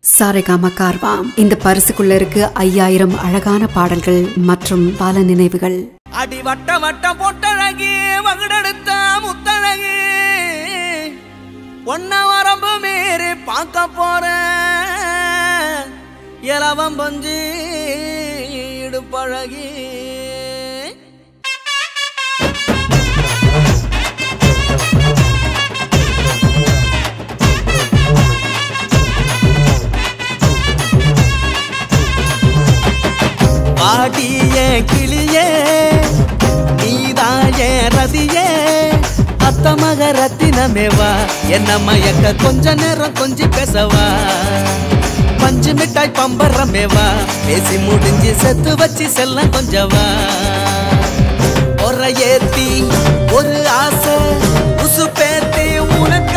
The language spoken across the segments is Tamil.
சாரேகாமா கார்வாம் இந்த பரிசுக்குள்ள இருக்கு ஐயாயிரம் அழகான பாடல்கள் மற்றும் பல நினைவுகள் அடி வட்ட வட்ட பொட்டழகி வகுடெடுத்த முத்தழகி ஒன்ன வரம்பு மீறி பார்க்க போற இலவம் பஞ்சு இடுப்பழகி பாடிய கிளியே நீதாய ரதியே அத்த மக ரத்தினமேவா என்ன மயக்க கொஞ்ச நேரம் கொஞ்சி பேசவா பஞ்சு மிட்டாய் பம்பரமேவா பேசி முடிஞ்சு செத்து வச்சு செல்ல கொஞ்சவா ஒரு ஏத்தி ஒரு ஆசை உசு பேத்தி உனக்க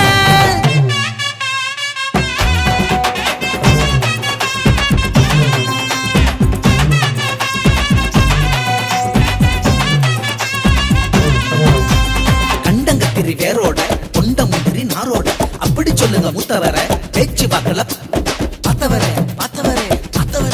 கண்டங்கத்திரி வேரோட கொண்ட முந்திரி நாரோட அப்படி சொல்லுங்க மூத்தவர பேச்சு பார்க்கல பார்த்தவர பார்த்தவர பார்த்தவர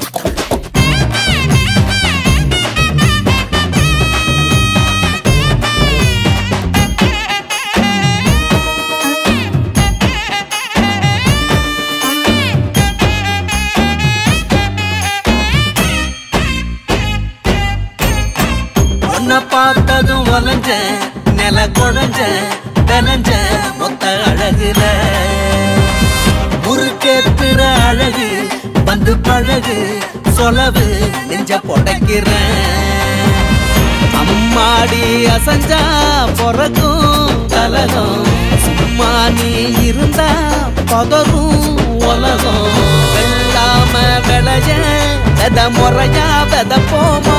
உன்னை பார்த்ததும் வளைஞ்ச நில குழஞ்ச விளைஞ்ச மொத்த அழகுல முறுக்கேத்துற அழகு வந்து பழகு சொலவு நெஞ்ச புடைக்கிறேன் அம்மாடி அசஞ்சா பிறக்கும் கலகம் சும்மா நீ இருந்தா பதறும் உலகம் வெள்ளாம விளைய வெத முறையா வெத போமா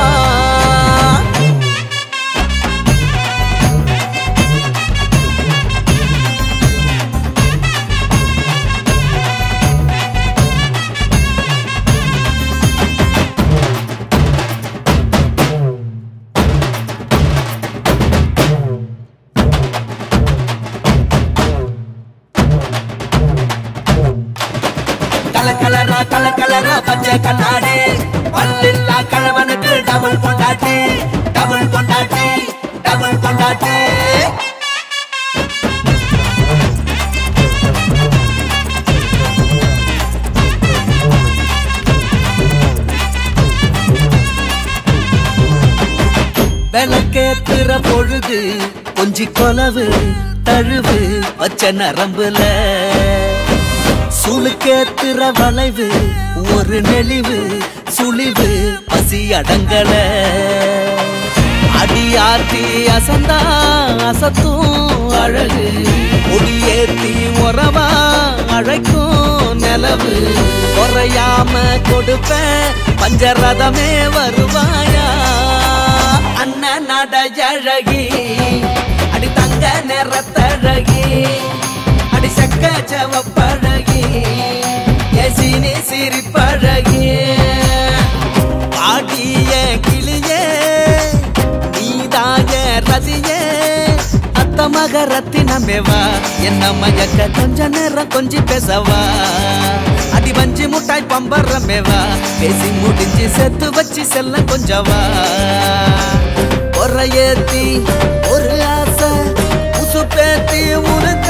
கலக்கலரா கலக்கலரா பச்சை கண்ணாடி பல்லில்லா கழவனுக்கு டபுள் கொண்டாட்டி டபுள் கொண்டாட்டி டபுள் கொண்டாட்டி விளக்கேத்துற பொழுது கொஞ்சி கொலவு தழுவு வச்ச நரம்புல சுளுக்கேத்துற வளைவு ஒரு நெளிவு சுழிவு பசி அடங்கல அடியாத்தி அசந்தா அசத்தும் அழகு ஒடியேத்தி உறவா அழைக்கும் நிலவு குறையாம கொடுப்பேன் பஞ்சரதமே வருவாயா அண்ணன் நடையழகி அடி தங்க நிறத்தழகி அடி சக்க சவப்பழகி எசினி சிரிப்பழகி ஆடிய கிளியே நீதாய ரதியே அத்த மக ரத்தினமேவா என்ன மயக்க கொஞ்ச நேரம் கொஞ்சி பேசவா அடி வஞ்சி முட்டாய் பம்பரமேவா பேசி முடிஞ்சு செத்து வச்சு செல்ல கொஞ்சவா ஒரு ஏத்தி ஒரு ஆசை உசு பேத்தி உனக்கு